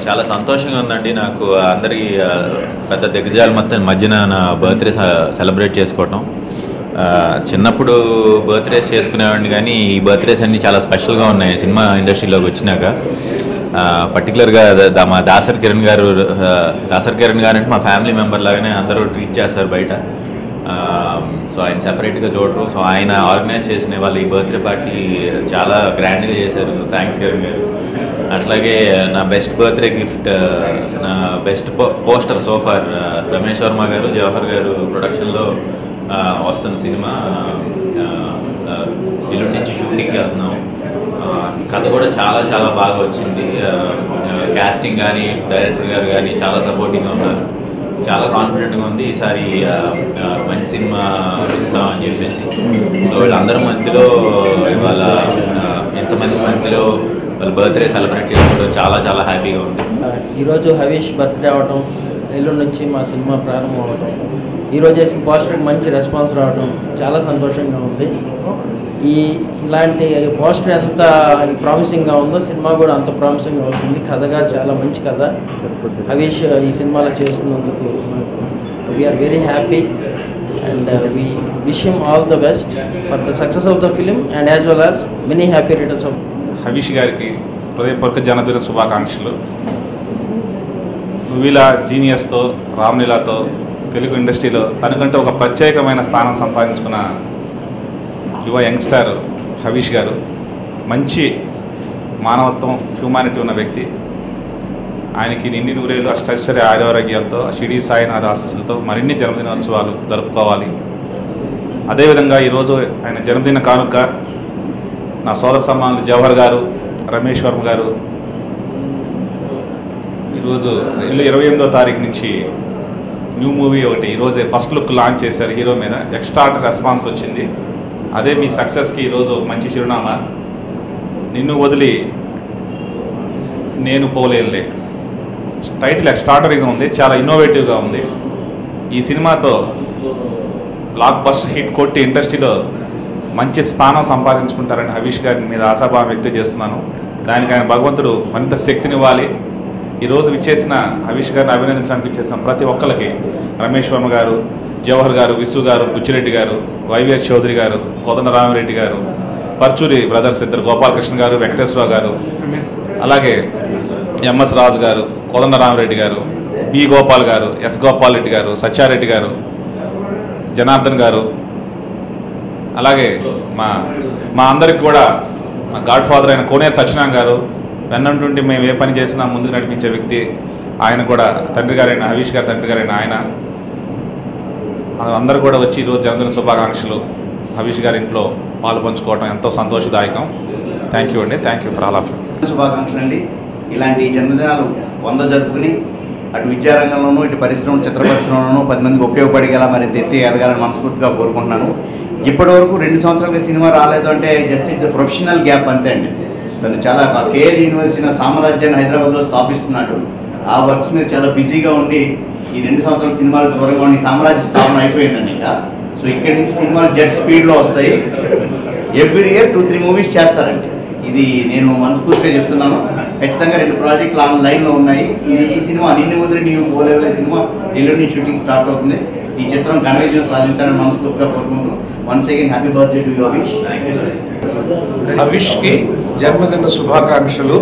చాలా సంతోషంగా ఉందండి నాకు అందరి ఆ, పెద్ద దిగ్గజాల మొత్తం మధ్యన నా బర్త్డే సెలబ్రేట్ చేసుకోవటం ఆ, చిన్నప్పుడు బర్త్డేస్ చేసుకునేవాడిని కానీ ఈ బర్త్డేస్ అన్నీ చాలా స్పెషల్గా ఉన్నాయి సినిమా ఇండస్ట్రీలోకి వచ్చినాక పర్టికులర్గా మా దాసర్ కిరణ్ గారు ఆ, దాసర్ కిరణ్ గారు అంటే మా ఫ్యామిలీ మెంబర్ లాగానే అందరూ ట్రీట్ చేస్తారు బయట సో ఆయన సెపరేట్గా చూడరు సో ఆయన ఆర్గనైజ్ చేసిన వాళ్ళు ఈ బర్త్డే పార్టీ చాలా గ్రాండ్గా చేశారు థ్యాంక్స్ కిరణ్ గారు అట్లాగే నా బెస్ట్ బర్త్డే గిఫ్ట్ నా best poster so far Ramesh Varma గారు జవహర్ గారు ప్రొడక్షన్లో వస్తున్న సినిమా ఆ, ఆ, ఎల్లుండి నుంచి షూటింగ్కి వెళ్తున్నాం ఆ, కథ కూడా చాలా చాలా బాగా వచ్చింది క్యాస్టింగ్ కానీ డైరెక్టర్ గారు కానీ చాలా సపోర్టింగ్గా ఉన్నారు చాలా కాన్ఫిడెంట్గా ఉంది ఈసారి ఆ, ఆ, మంచి సినిమా ఇస్తామని చెప్పేసి సో వీళ్ళందరి మధ్యలో ఇవాళ ఆ, ఎంతమంది మధ్యలో వాళ్ళ బర్త్డే సెలబ్రేట్ చేసుకోవడం చాలా చాలా హ్యాపీగా ఉంది ఈరోజు హవీష్ బర్త్డే అవ్వటం ఎల్లుండి నుంచి మా సినిమా ప్రారంభం అవటం ఈరోజు చేసిన పోస్టర్కి మంచి రెస్పాన్స్ రావడం చాలా సంతోషంగా ఉంది ఈ ఇలాంటి పోస్టర్ ఎంత ప్రామిసింగ్గా ఉందో సినిమా కూడా అంత ప్రామిసింగ్గా వస్తుంది కథగా చాలా మంచి కథ హవీష్ ఈ సినిమాలో చేస్తున్నందుకు we are very happy and we wish him all the best for the success of the film and as well as many happy returns of Havish గారికి హృదయపూర్వక జనదిన శుభాకాంక్షలు నువ్విల జీనియస్తో రామ్లీలాతో తెలుగు ఇండస్ట్రీలో తనకంటే ఒక ప్రత్యేకమైన స్థానం సంపాదించుకున్న యువ యంగ్స్టర్ హవీష్ గారు మంచి మానవత్వం హ్యూమానిటీ ఉన్న వ్యక్తి ఆయనకి నిండి నూరేళ్ళు అష్టైశ్వర్య ఆరోగ్యాలతో షిడీ సాయినాథ్ ఆశీస్సులతో మరిన్ని జన్మదినోత్సవాలు జరుపుకోవాలి అదేవిధంగా ఈరోజు ఆయన జన్మదిన కానుక నా సోదర సమ్మానులు జవహర్ గారు రమేష్ వర్మ గారు ఈరోజు ఇల్లు ఇరవై ఎనిమిదో తారీఖు నుంచి న్యూ మూవీ ఒకటి ఈరోజే ఫస్ట్ లుక్ లాంచ్ చేశారు హీరో మీద ఎక్స్ట్రా రెస్పాన్స్ వచ్చింది అదే మీ సక్సెస్కి ఈరోజు మంచి చిరునామా నిన్ను వదిలి నేను పోలేనులే టైటిల్ ఎక్స్ట్రాడనరీగా ఉంది చాలా ఇన్నోవేటివ్గా ఉంది ఈ సినిమాతో బ్లాక్ బస్టర్ హిట్ కొట్టి ఇండస్ట్రీలో మంచి స్థానం సంపాదించుకుంటారని హవీష్ గారి మీద ఆశాభావం వ్యక్తం చేస్తున్నాను దానికి ఆయన భగవంతుడు మరింత శక్తినివ్వాలి ఈరోజు విచ్చేసిన హవీష్ గారిని అభినందించడానికి ఇచ్చేసిన ప్రతి ఒక్కరికి రమేష్ వర్మ గారు జవహర్ గారు విసు గారు బుచ్చిరెడ్డి గారు వైవిఎస్ చౌదరి గారు కోదండరామరెడ్డి గారు పర్చూరి బ్రదర్స్ ఇద్దరు గోపాలకృష్ణ గారు వెంకటేశ్వరరావు గారు అలాగే ఎంఎస్ రాజు గారు కోదండరామరెడ్డి గారు బి గోపాల్ గారు ఎస్ గోపాల్ రెడ్డి గారు సత్యారెడ్డి గారు జనార్దన్ గారు అలాగే మా మా అందరికి కూడా మా గాడ్ ఫాదర్ అయిన కోనేరు సత్యనారాయణ గారు వెన్నంటుండి మేము ఏ పని చేసినా ముందుకు నడిపించే వ్యక్తి ఆయన కూడా తండ్రి గారైన హరీష్ గారి తండ్రి గారైన ఆయన అందరూ కూడా వచ్చి ఈరోజు జన్మదిన శుభాకాంక్షలు హరీష్ గారి ఇంట్లో పాలు పంచుకోవడం ఎంతో సంతోషదాయకం థ్యాంక్ యూ అండి thank you for all of you శుభాకాంక్షలు అండి ఇలాంటి జన్మదినాలు వంద జరుపుకుని అటు విద్యారంగంలోనూ ఇటు పరిశ్రమ చిత్ర పరిశ్రమలోనూ పది మందికి ఉపయోగపడేలా మరింత ఎత్తి ఎదగాలని మనస్ఫూర్తిగా కోరుకుంటున్నాను ఇప్పటి వరకు రెండు సంవత్సరాలుగా సినిమా రాలేదు అంటే జస్ట్ ఇట్స్ ప్రొఫెషనల్ గ్యాప్ అంతే అండి తను చాలా కేఎల్ యూనివర్సిటీ నా సామ్రాజ్యాన్ని హైదరాబాద్లో స్థాపిస్తున్నాడు ఆ వర్క్స్ మీద చాలా బిజీగా ఉండి ఈ రెండు సంవత్సరాల సినిమాలు దూరంగా ఉండి సామ్రాజ్య స్థాపన అయిపోయిందండి ఇంకా సో ఇక్కడి నుంచి సినిమాలు జెట్ స్పీడ్లో వస్తాయి every year two three movies చేస్తారండి ఇది నేను మనస్ఫూర్తిగా చెప్తున్నాను ఖచ్చితంగా రెండు ప్రాజెక్టులు లాంగ్ లైన్లో ఉన్నాయి ఇది ఈ సినిమా నిన్ను వదిలి నీవు పోలేవులే సినిమా ఎల్లుండి షూటింగ్ స్టార్ట్ అవుతుంది ఈ చిత్రం ఘన విజయం సాధించాలని మనస్ఫూర్తిగా కోరుకుంటూ once again happy birthday to Yogesh హవిష్కి జన్మదిన శుభాకాంక్షలు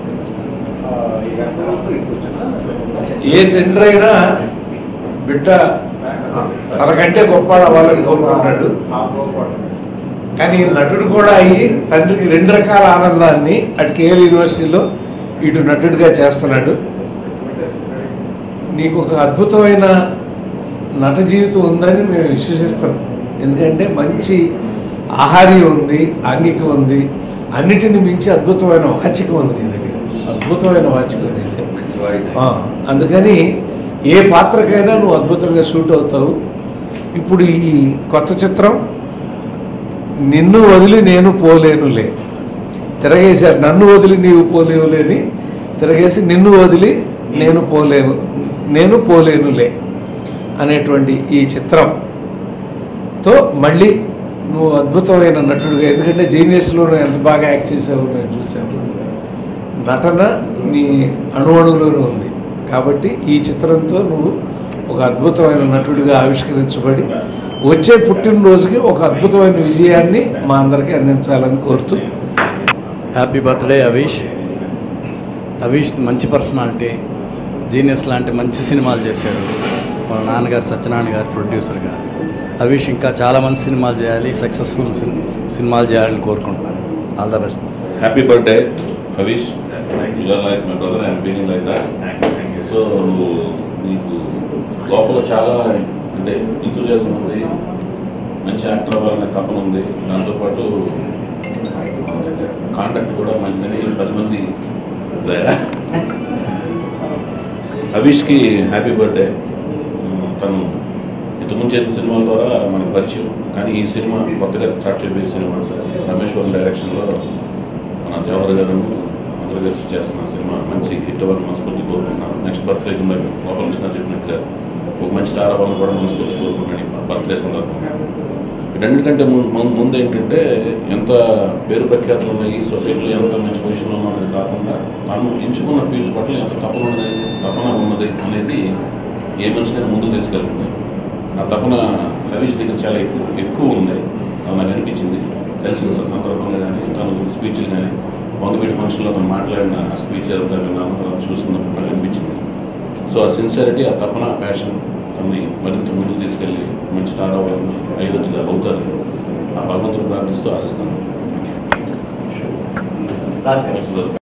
ఏ తండ్రి అయినా బిడ్డ తనకంటే గొప్పవాడు అవ్వాలని కోరుకుంటాడు కానీ ఈ నటుడు కూడా అయ్యి తండ్రికి రెండు రకాల ఆనందాన్ని అటు కేఎల్ యూనివర్సిటీలో ఇటు నటుడిగా చేస్తున్నాడు నీకు ఒక అద్భుతమైన నట జీవితం ఉందని మేము విశ్వసిస్తున్నాం ఎందుకంటే మంచి ఆహార్యం ఉంది ఆంగిక ఉంది అన్నిటిని మించి అద్భుతమైన వాచికం ఉంది నీ దగ్గర అద్భుతమైన వాచికం ఉంది ఆ, అందుకని ఏ పాత్రకైనా నువ్వు అద్భుతంగా షూట్ అవుతావు ఇప్పుడు ఈ కొత్త చిత్రం నిన్ను వదిలి నేను పోలేనులే తిరగేశారు నన్ను వదిలి నీవు పోలేవులేని తిరగేసి నిన్ను వదిలి నేను పోలేను నేను పోలేనులే అనేటువంటి ఈ చిత్రంతో మళ్ళీ నువ్వు అద్భుతమైన నటుడుగా ఎందుకంటే జీనియస్లో ఎంత బాగా యాక్ట్ చేసావు నేను చూశాను నటన నీ అణువణువులోనే ఉంది కాబట్టి ఈ చిత్రంతో నువ్వు ఒక అద్భుతమైన నటుడిగా ఆవిష్కరించబడి వచ్చే పుట్టినరోజుకి ఒక అద్భుతమైన విజయాన్ని మా అందరికీ అందించాలని కోరుతూ హ్యాపీ బర్త్డే అవీష్ అవీష్ మంచి పర్సనాలిటీ జీనియస్ లాంటి మంచి సినిమాలు చేశాడు వాళ్ళ నాన్నగారు సత్యనారాయణ గారు ప్రొడ్యూసర్గా అవీష్ ఇంకా చాలా మంచి సినిమాలు చేయాలి సక్సెస్ఫుల్ సినిమాలు చేయాలని కోరుకుంటున్నాను all the best happy birthday Harish you are like my brother I'm feeling like that so నువ్వు నీకు లోపల చాలా అంటే ఇంతజాజం ఉంది మంచి యాక్టర్ అవ్వాలనే తపన ఉంది దాంతోపాటు కాంటాక్ట్ కూడా మంచిదని పది మంది హవీష్కి హ్యాపీ బర్త్డే తను ఇంతకుముందు చేసిన సినిమాల ద్వారా మనకు పరిచయం కానీ ఈ సినిమా కొత్తగా స్టార్ట్ చేయబోయే సినిమా రమేష్ వర్మ డైరెక్షన్లో మన జవహర్ గారు అందరూ కలిసి చేస్తున్న సినిమా మంచి హిట్ అవ్వాలని మనస్ఫూర్తి కోరుకుంటున్నాను నెక్స్ట్ బర్త్డేకి మరి గోపాల కృష్ణ చెప్పినట్టుగా ఒక మంచి స్టార్ అవ్వాలని కూడా మనస్ఫూర్తి కోరుకుంటున్నాను ఈ బర్త్డే సందర్భంగా వీటన్నిటికంటే ము- ము- ముందు ఏంటంటే ఎంత పేరు ప్రఖ్యాతులు ఉన్నాయి సొసైటీలో ఎంత మంచి పొజిషన్లో ఉన్నది కాకుండా తను ఎంచుకున్న ఫీల్డ్ పట్ల ఎంత తపన ఉన్నది తపన ఉన్నది అనేది ఏ మనిషినైనా ముందుకు తీసుకెళ్తుంది ఆ తపన హరీష్ దగ్గర చాలా ఎక్కువ ఎక్కువ ఉంది అది నాకు అనిపించింది తెలిసిన సందర్భంగా కానీ తను స్పీచ్లు కానీ వంగవీటి ఫంక్షన్లో తను మాట్లాడిన ఆ స్పీచ్ అంతా విన్నాను తను చూసుకున్నప్పుడు నాకు అనిపించింది సో ఆ సిన్సియారిటీ ఆ తపన ప్యాషన్ తనని మరింత ముందుకు తీసుకెళ్ళి మంచి స్టార్ అవ్వాలని ఐదొద్దుగా అవుతారని ఆ భగవంతుడు ప్రార్థిస్తూ ఆశిస్తాను రాజు గారు.